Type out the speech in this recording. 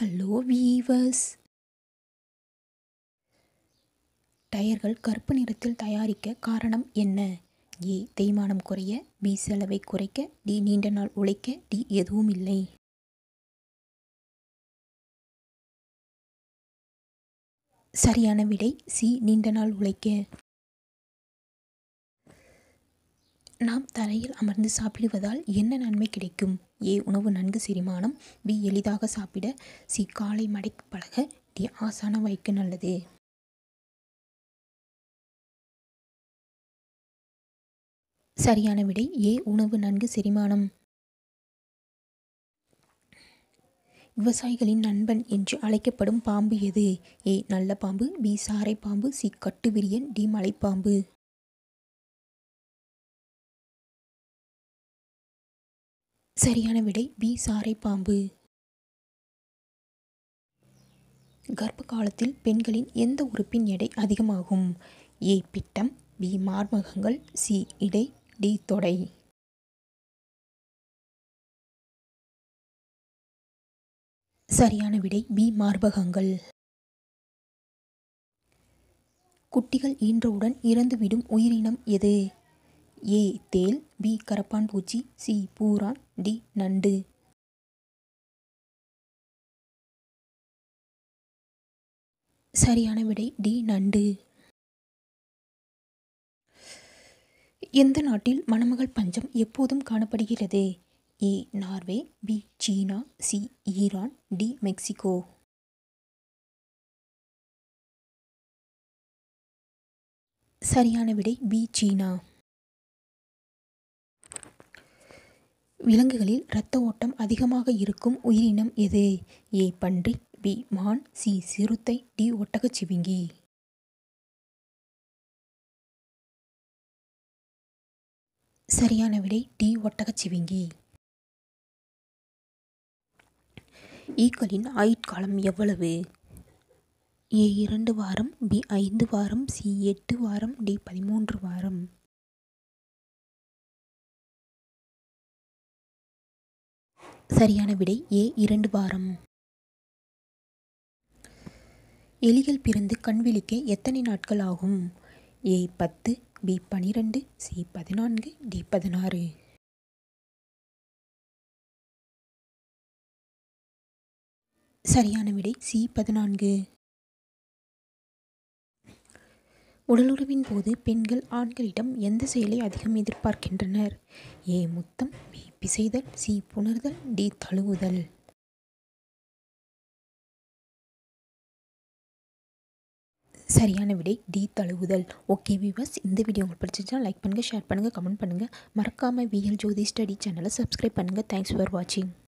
hello viewers டயர்கள் கருப்பு நிறத்தில் தயாரிக்க காரணம் என்ன ஏ தேய்மானம் குறைய பி செலவை குறைக்க டி நீண்ட நாள் உழைக்க டி எதுவும் இல்லை சரியான விடை சி நீண்ட நாள் உழைக்க நாம் தரையில் அமர்ந்து சாப்பிடுவதால் என்ன நன்மை கிடைக்கும் ஏ உணவு நன்கு செரிமானம் பி எளிதாக சாப்பிட சி காலை மடக்கி பழக டி ஆசான வைக்க நல்லது சரியான விடை ஏ உணவு நன்கு செரிமானம் விவசாயிகளின் நண்பன் என்று அழைக்கப்படும் பாம்பு எது ஏ நல்ல பாம்பு பி சாரை பாம்பு சி கட்டுவிரியன் டி மலைப்பாம்பு சரியான விடை பி சாரை பாம்பு கர்ப்ப காலத்தில் பெண்களின் எந்த உறுப்பின் எடை அதிகமாகும் ஏ பிட்டம் பி மார்பகங்கள் சி இடை டி தொடை சரியான விடை பி மார்பகங்கள் குட்டிகள் ஈன்றவுடன் இறந்துவிடும் உயிரினம் எது ஏ தேல் பி கரப்பான் பூச்சி சி பூரான் டி நண்டு சரியான விடை டி நண்டு எந்த நாட்டில் மணமகள் பஞ்சம் எப்போதும் காணப்படுகிறது ஏ நார்வே பி சீனா சி ஈரான் டி மெக்சிகோ சரியான விடை பி சீனா விலங்குகளில் இரத்த ஓட்டம் அதிகமாக இருக்கும் உயிரினம் எது ஏ பன்றி பி மான் சி சிறுத்தை டி ஒட்டகச்சிவிங்கி சரியான விடை டி ஒட்டகச்சிவிங்கி ஈக்களின் ஆயுட்காலம் எவ்வளவு ஏ இரண்டு வாரம் பி ஐந்து வாரம் சி எட்டு வாரம் டி பதிமூன்று வாரம் சரியான விடை ஏ இரண்டு வாரம் எலிகள் பிறந்து கண் விழிக்க எத்தனை நாட்கள் ஆகும் ஏ பத்து பி பனிரெண்டு சி பதினான்கு டி பதினாறு சரியான விடை சி பதினான்கு உடலுறவின் போது பெண்கள் ஆண்களிடம் எந்த செயலை அதிகம் எதிர்பார்க்கின்றனர் ஏ முத்தம் பி பிசைதல் சி புணர்தல் டி தழுவுதல் சரியான விடை டி தழுவுதல் ஓகே விவர்ஸ் இந்த வீடியோ உங்களுக்கு பிடிச்சிருந்தா லைக் பண்ணுங்கள் ஷேர் பண்ணுங்கள் கமெண்ட் பண்ணுங்கள் மறக்காமல் விஎல் ஜோதி ஸ்டடி சேனலை சப்ஸ்கிரைப் பண்ணுங்கள் தேங்க்ஸ் ஃபார் வாட்சிங்